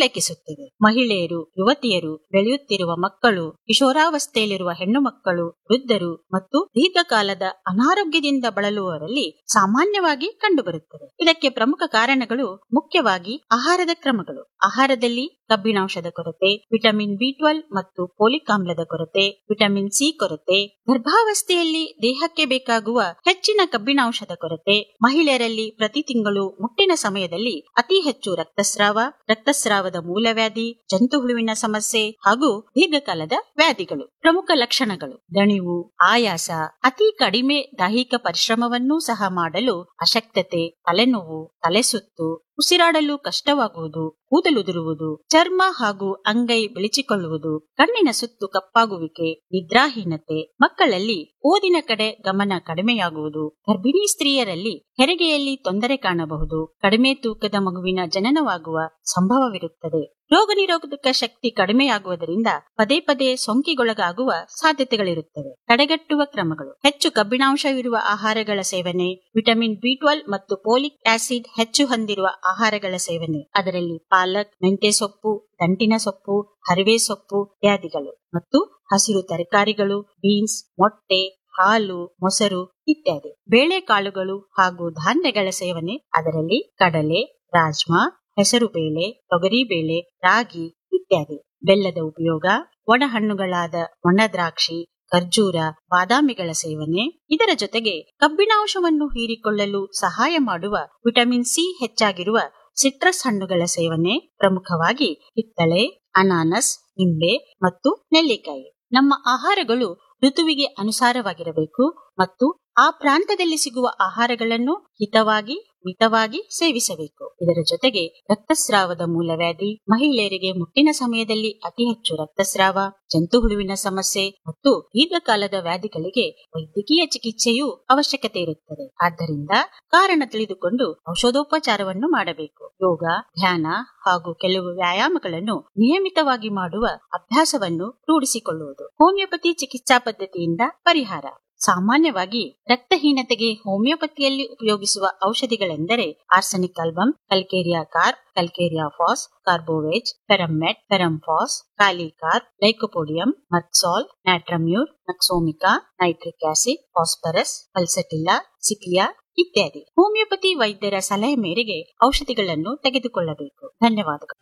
ಉಲ್ಲೇಖಿಸುತ್ತದೆ ಮಹಿಳೆಯರು ಯುವತಿಯರು ಬೆಳೆಯುತ್ತಿರುವ ಮಕ್ಕಳು ಕಿಶೋರಾವಸ್ಥೆಯಲ್ಲಿರುವ ಹೆಣ್ಣು ಮಕ್ಕಳು ವೃದ್ಧರು ಮತ್ತು ದೀರ್ಘಕಾಲದ ಅನಾರೋಗ್ಯದಿಂದ ಬಳಲುವವರಲ್ಲಿ ಸಾಮಾನ್ಯವಾಗಿ ಕಂಡುಬರುತ್ತದೆ ಇದಕ್ಕೆ ಪ್ರಮುಖ ಕಾರಣಗಳು ಮುಖ್ಯವಾಗಿ ಆಹಾರದ ಕ್ರಮಗಳು ಆಹಾರದಲ್ಲಿ ಕಬ್ಬಿಣಾಂಶದ ಕೊರತೆ ವಿಟಮಿನ್ ಬಿ ಟ್ವೆಲ್ವ್ ಮತ್ತು ಫೋಲಿಕ್ ಆಮ್ಲದ ಕೊರತೆ ವಿಟಮಿನ್ ಸಿ ಕೊರತೆ ಗರ್ಭಾವಸ್ಥೆಯಲ್ಲಿ ದೇಹಕ್ಕೆ ಬೇಕಾಗುವ ಹೆಚ್ಚಿನ ಕಬ್ಬಿಣಾಂಶದ ಕೊರತೆ ಮಹಿಳೆಯರಲ್ಲಿ ಪ್ರತಿ ತಿಂಗಳು ಮುಟ್ಟಿನ ಸಮಯದಲ್ಲಿ ಅತಿ ಹೆಚ್ಚು ರಕ್ತಸ್ರಾವ ರಕ್ತಸ್ರಾವದ ಮೂಲವ್ಯಾಧಿ ಜಂತು ಹುಳುವಿನ ಸಮಸ್ಯೆ ಹಾಗೂ ದೀರ್ಘಕಾಲದ ವ್ಯಾಧಿಗಳು ಪ್ರಮುಖ ಲಕ್ಷಣಗಳು ದಣಿವು ಆಯಾಸ ಅತಿ ಕಡಿಮೆ ದೈಹಿಕ ಪರಿಶ್ರಮವನ್ನೂ ಸಹ ಮಾಡಲು ಅಶಕ್ತತೆ ತಲೆನೋವು ತಲೆಸುತ್ತು ಉಸಿರಾಡಲು ಕಷ್ಟವಾಗುವುದು ಕೂದಲುದುರುವುದು ಚರ್ಮ ಹಾಗೂ ಅಂಗೈ ಬೆಳಚಿಕೊಳ್ಳುವುದು ಕಣ್ಣಿನ ಸುತ್ತು ಕಪ್ಪಾಗುವಿಕೆ ನಿದ್ರಾಹೀನತೆ ಮಕ್ಕಳಲ್ಲಿ ಓದಿನ ಕಡೆ ಗಮನ ಕಡಿಮೆಯಾಗುವುದು ಗರ್ಭಿಣಿ ಸ್ತ್ರೀಯರಲ್ಲಿ ಹೆರಿಗೆಯಲ್ಲಿ ತೊಂದರೆ ಕಾಣಬಹುದು ಕಡಿಮೆ ತೂಕದ ಮಗುವಿನ ಜನನವಾಗುವ ಸಂಭವವಿರುತ್ತದೆ ರೋಗ ನಿರೋಧಕ ಶಕ್ತಿ ಕಡಿಮೆಯಾಗುವುದರಿಂದ ಪದೇ ಪದೇ ಸೋಂಕಿಗೊಳಗಾಗುವ ಸಾಧ್ಯತೆಗಳಿರುತ್ತವೆ ತಡೆಗಟ್ಟುವ ಕ್ರಮಗಳು ಹೆಚ್ಚು ಕಬ್ಬಿಣಾಂಶವಿರುವ ಆಹಾರಗಳ ಸೇವನೆ ವಿಟಮಿನ್ ಬಿ ಟ್ವೆಲ್ವ್ ಮತ್ತು ಪೋಲಿಕ್ ಆಸಿಡ್ ಹೆಚ್ಚು ಹೊಂದಿರುವ ಆಹಾರಗಳ ಸೇವನೆ ಅದರಲ್ಲಿ ಪಾಲಕ್ ಮೆಂತೆ ಸೊಪ್ಪು ದಂಟಿನ ಸೊಪ್ಪು ಹರಿವೆ ಸೊಪ್ಪು ಇತ್ಯಾದಿಗಳು ಮತ್ತು ಹಸಿರು ತರಕಾರಿಗಳು ಬೀನ್ಸ್ ಮೊಟ್ಟೆ ಹಾಲು ಮೊಸರು ಇತ್ಯಾದಿ ಬೇಳೆಕಾಳುಗಳು ಹಾಗೂ ಧಾನ್ಯಗಳ ಸೇವನೆ ಅದರಲ್ಲಿ ಕಡಲೆ ರಾಜ್ಮಾ ಹೆಸರುಬೇಳೆ ತೊಗರಿಬೇಳೆ ರಾಗಿ ಇತ್ಯಾದಿ ಬೆಲ್ಲದ ಉಪಯೋಗ ಒಣಹಣ್ಣುಗಳಾದ ಒಣದ್ರಾಕ್ಷಿ ಖರ್ಜೂರ ಬಾದಾಮಿಗಳ ಸೇವನೆ ಇದರ ಜೊತೆಗೆ ಕಬ್ಬಿಣಾಂಶವನ್ನು ಹೀರಿಕೊಳ್ಳಲು ಸಹಾಯ ಮಾಡುವ ವಿಟಮಿನ್ ಸಿ ಹೆಚ್ಚಾಗಿರುವ ಸಿಟ್ರಸ್ ಹಣ್ಣುಗಳ ಸೇವನೆ ಪ್ರಮುಖವಾಗಿ ಕಿತ್ತಳೆ ಅನಾನಸ್ ನಿಂಬೆ ಮತ್ತು ನೆಲ್ಲಿಕಾಯಿ ನಮ್ಮ ಆಹಾರಗಳು ಋತುವಿಗೆ ಅನುಸಾರವಾಗಿರಬೇಕು ಮತ್ತು ಆ ಪ್ರಾಂತದಲ್ಲಿ ಸಿಗುವ ಆಹಾರಗಳನ್ನು ಹಿತವಾಗಿ ಮಿತವಾಗಿ ಸೇವಿಸಬೇಕು ಇದರ ಜೊತೆಗೆ ರಕ್ತಸ್ರಾವದ ಮೂಲವ್ಯಾಧಿ ಮಹಿಳೆಯರಿಗೆ ಮುಟ್ಟಿನ ಸಮಯದಲ್ಲಿ ಅತಿ ಹೆಚ್ಚು ರಕ್ತಸ್ರಾವ ಜಂತು ಹುಳುವಿನ ಸಮಸ್ಯೆ ಮತ್ತು ದೀರ್ಘಕಾಲದ ವ್ಯಾಧಿಗಳಿಗೆ ವೈದ್ಯಕೀಯ ಚಿಕಿತ್ಸೆಯೂ ಅವಶ್ಯಕತೆ ಇರುತ್ತದೆ ಆದ್ದರಿಂದ ಕಾರಣ ತಿಳಿದುಕೊಂಡು ಔಷಧೋಪಚಾರವನ್ನು ಮಾಡಬೇಕು ಯೋಗ ಧ್ಯಾನ ಹಾಗೂ ಕೆಲವು ವ್ಯಾಯಾಮಗಳನ್ನು ನಿಯಮಿತವಾಗಿ ಮಾಡುವ ಅಭ್ಯಾಸವನ್ನು ರೂಢಿಸಿಕೊಳ್ಳುವುದು ಹೋಮಿಯೋಪತಿ ಚಿಕಿತ್ಸಾ ಪದ್ಧತಿಯಿಂದ ಪರಿಹಾರ ಸಾಮಾನ್ಯವಾಗಿ ರಕ್ತಹೀನತೆಗೆ ಹೋಮಿಯೋಪತಿಯಲ್ಲಿ ಉಪಯೋಗಿಸುವ ಔಷಧಿಗಳೆಂದರೆ arsenic album calcarea carb calcarea phos carbo veg ferrum met ferrum phos kali carb lycopodium ಮತ್ಸಾಲ್ natrum mur nux vomica nitric acid phosphorus pulsatilla ಸಿಕ್ಲಿಯಾ ಇತ್ಯಾದಿ ಹೋಮಿಯೋಪತಿ ವೈದ್ಯರ ಸಲಹೆ ಮೇರೆಗೆ ಔಷಧಿಗಳನ್ನು ತೆಗೆದುಕೊಳ್ಳಬೇಕು ಧನ್ಯವಾದಗಳು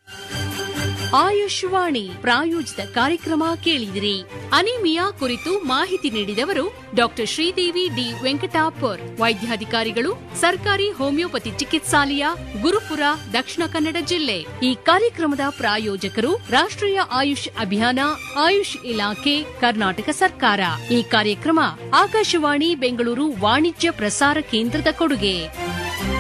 ಆಯುಷ್ವಾಣಿ ಪ್ರಾಯೋಜಿತ ಕಾರ್ಯಕ್ರಮ ಕೇಳಿದಿರಿ ಅನಿಮಿಯಾ ಕುರಿತು ಮಾಹಿತಿ ನೀಡಿದವರು ಡಾಕ್ಟರ್ ಶ್ರೀದೇವಿ ಡಿ ವೆಂಕಟಾಪುರ್ ವೈದ್ಯಾಧಿಕಾರಿಗಳು ಸರ್ಕಾರಿ ಹೋಮಿಯೋಪತಿ ಚಿಕಿತ್ಸಾಲಯ ಗುರುಪುರ ದಕ್ಷಿಣ ಕನ್ನಡ ಜಿಲ್ಲೆ ಈ ಕಾರ್ಯಕ್ರಮದ ಪ್ರಾಯೋಜಕರು ರಾಷ್ಟ್ರೀಯ ಆಯುಷ್ ಅಭಿಯಾನ ಆಯುಷ್ ಇಲಾಖೆ ಕರ್ನಾಟಕ ಸರ್ಕಾರ ಈ ಕಾರ್ಯಕ್ರಮ ಆಕಾಶವಾಣಿ ಬೆಂಗಳೂರು ವಾಣಿಜ್ಯ ಪ್ರಸಾರ ಕೇಂದ್ರದ ಕೊಡುಗೆ